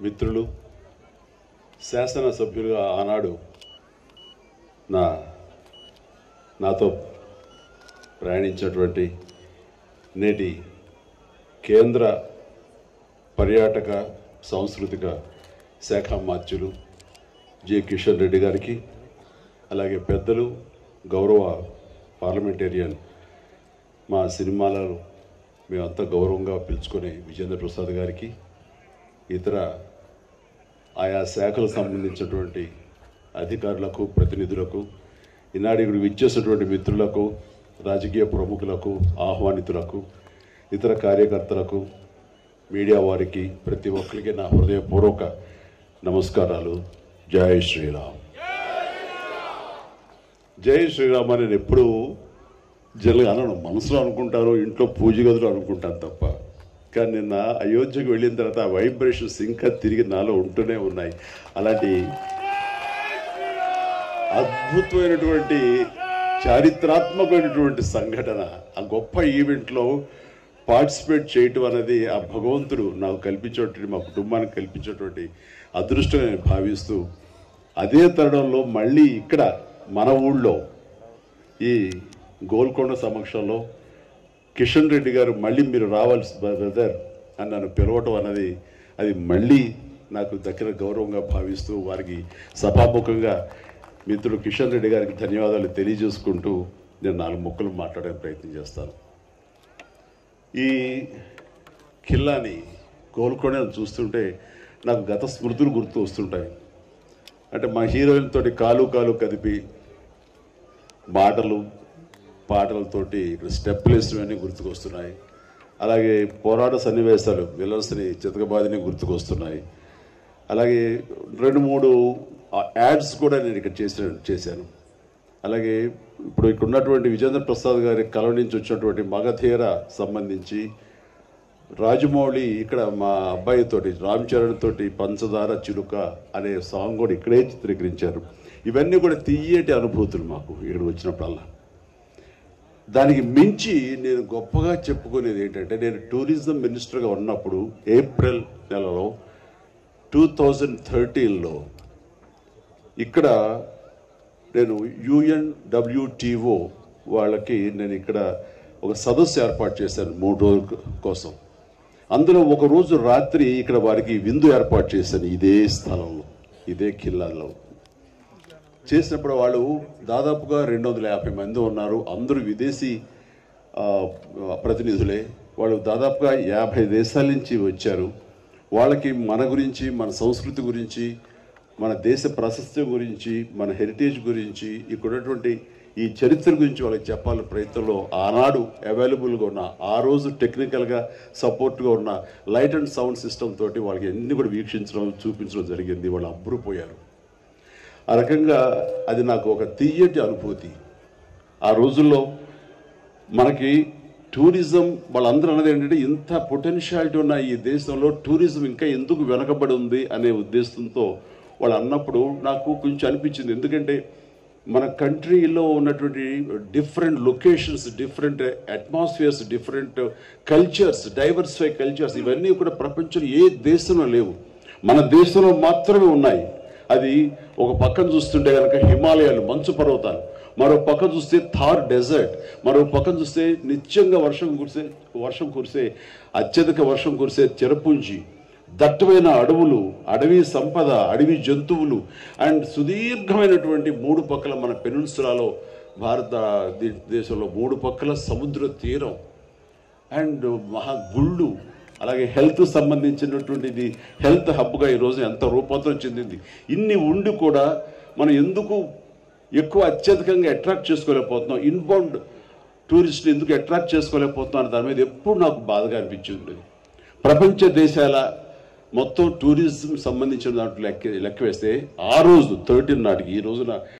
మిత్రులు శాసనసభ్యులుగా ఆనాడు నా నాతో ప్రయాణించినటువంటి నేటి కేంద్ర పర్యాటక సాంస్కృతిక శాఖ మార్చులు జె కిషన్ రెడ్డి గారికి అలాగే పెద్దలు గౌరవ పార్లమెంటేరియన్ మా సినిమాలలో మేమంతా గౌరవంగా పిలుచుకునే విజేంద్ర ప్రసాద్ గారికి ఇతర ఆయా శాఖలకు సంబంధించినటువంటి అధికారులకు ప్రతినిధులకు ఈనాడు ఇక్కడ విచ్చేసినటువంటి మిత్రులకు రాజకీయ ప్రముఖులకు ఆహ్వానితులకు ఇతర కార్యకర్తలకు మీడియా వారికి ప్రతి ఒక్కరికి నా హృదయపూర్వక నమస్కారాలు జై శ్రీరామ్ జై శ్రీరామ్ అని నేను ఎప్పుడు జనరల్గా అనను మనసులో అనుకుంటాను ఇంట్లో పూజ గదిలో అనుకుంటాను తప్ప కానీ నిన్న అయోధ్యకు వెళ్ళిన తర్వాత ఆ వైబ్రేషన్స్ ఇంకా తిరిగి నాలో ఉంటూనే ఉన్నాయి అలాంటి అద్భుతమైనటువంటి చారిత్రాత్మకమైనటువంటి సంఘటన ఆ గొప్ప ఈవెంట్లో పార్టిసిపేట్ చేయటం అనేది ఆ భగవంతుడు నాకు కల్పించేటువంటి మా కుటుంబానికి కల్పించేటువంటి అదృష్టం నేను భావిస్తూ అదే తరుణంలో మళ్ళీ ఇక్కడ మన ఊళ్ళో ఈ గోల్కొండ సమక్షంలో కిషన్ రెడ్డి గారు మళ్ళీ మీరు రావాల్సి బ్రదర్ అని నన్ను పిలవటం అన్నది అది మళ్ళీ నాకు దగ్గర గౌరవంగా భావిస్తూ వారికి సభాముఖంగా మిత్రుడు కిషన్ రెడ్డి గారికి ధన్యవాదాలు తెలియజేసుకుంటూ నేను నాలుగు మొక్కలు మాట్లాడే ప్రయత్నం చేస్తాను ఈ ఖిల్లాని గోల్కొండను చూస్తుంటే నాకు గత స్మృతులు గుర్తు వస్తుంటాయి అంటే మా హీరోయిన్ తోటి కాలు కాలు కదిపి మాటలు పాటలతోటి ఇక్కడ స్టెప్పులు వేసినవన్నీ గుర్తుకొస్తున్నాయి అలాగే పోరాట సన్నివేశాలు విలన్స్ని చితకబాదిని గుర్తుకొస్తున్నాయి అలాగే రెండు మూడు యాడ్స్ కూడా నేను ఇక్కడ చేసిన చేశాను అలాగే ఇప్పుడు ఇక్కడ ఉన్నటువంటి విజేంద్ర ప్రసాద్ గారి కళ నుంచి వచ్చినటువంటి మగధీర సంబంధించి రాజమౌళి ఇక్కడ మా అబ్బాయి తోటి రామ్ చరణ్ తోటి పంచదార చిలుక అనే సాంగ్ కూడా ఇక్కడే చిత్రీకరించారు ఇవన్నీ కూడా తీయటి అనుభూతులు మాకు ఇక్కడ వచ్చినప్పుడల్లా దానికి మించి నేను గొప్పగా చెప్పుకునేది ఏంటంటే నేను టూరిజం మినిస్టర్గా ఉన్నప్పుడు ఏప్రిల్ నెలలో టూ థౌజండ్ థర్టీన్లో ఇక్కడ నేను యుఎన్డబ్ల్యూటీఓ వాళ్ళకి నేను ఇక్కడ ఒక సదస్సు ఏర్పాటు చేశాను మూడు రోజుల కోసం అందులో ఒక రోజు రాత్రి ఇక్కడ వారికి విందు ఏర్పాటు చేశాను ఇదే స్థలంలో ఇదే ఖిల్లాలో చేసినప్పుడు వాళ్ళు దాదాపుగా రెండు వందల యాభై మంది ఉన్నారు అందరూ విదేశీ ఆ, ప్రతినిధులే వాళ్ళు దాదాపుగా యాభై దేశాల నుంచి వచ్చారు వాళ్ళకి మన గురించి మన సంస్కృతి గురించి మన దేశ ప్రశస్తి గురించి మన హెరిటేజ్ గురించి ఇక్కడ ఉన్నటువంటి ఈ చరిత్ర గురించి వాళ్ళకి చెప్పాలని ప్రయత్నంలో ఆనాడు అవైలబుల్గా ఉన్న ఆ రోజు టెక్నికల్గా సపోర్ట్గా ఉన్న లైట్ అండ్ సౌండ్ సిస్టమ్ తోటి వాళ్ళకి అన్ని కూడా వీక్షించడం చూపించడం జరిగింది వాళ్ళు అబ్బురుపోయారు ఆ రకంగా అది నాకు ఒక తీయటి అనుభూతి ఆ రోజుల్లో మనకి టూరిజం వాళ్ళందరూ అన్నది ఏంటంటే ఇంత పొటెన్షియాలిటీ ఉన్న ఈ దేశంలో టూరిజం ఇంకా ఎందుకు వెనకబడి ఉంది అనే ఉద్దేశంతో వాళ్ళు అన్నప్పుడు నాకు కొంచెం అనిపించింది ఎందుకంటే మన కంట్రీలో ఉన్నటువంటి different locations different atmospheres different cultures diversify cultures ఇవన్నీ కూడా ప్రపంచంలో ఏ దేశంలో లేవు మన దేశంలో మాత్రమే ఉన్నాయి అది ఒక పక్కన చూస్తుంటే కనుక హిమాలయాలు మంచు పర్వతాలు మరో పక్క చూస్తే థార్ డెజర్ట్ మరో పక్కన చూస్తే నిత్యంగా వర్షం కురిసే వర్షం కురిసే అత్యధిక వర్షం కురిసే చెరపుంజి దట్టమైన అడవులు అడవి సంపద అడవి జంతువులు అండ్ సుదీర్ఘమైనటువంటి మూడు పక్కల మన పెనున్సులాలో భారత దే- దేశంలో మూడు పక్కల సముద్ర తీరం అండ్ మహా గుళ్ళు అలాగే హెల్త్ సంబంధించినటువంటిది హెల్త్ హబ్గా ఈరోజు ఎంత రూపాంతరం చెందింది ఇన్ని ఉండి కూడా మనం ఎందుకు ఎక్కువ అత్యధికంగా అట్రాక్ట్ చేసుకోలేకపోతున్నాం ఇన్బౌండ్ టూరిస్ట్ ఎందుకు అట్రాక్ట్ చేసుకోలేకపోతున్నాం అనే దాని మీద ఎప్పుడు నాకు బాధగా అనిపించింది ప్రపంచ దేశాల మొత్తం టూరిజం సంబంధించిన దాంట్లో లెక్క లెక్క వేస్తే ఆ రోజు థర్టీన్ నాటికి ఈ రోజున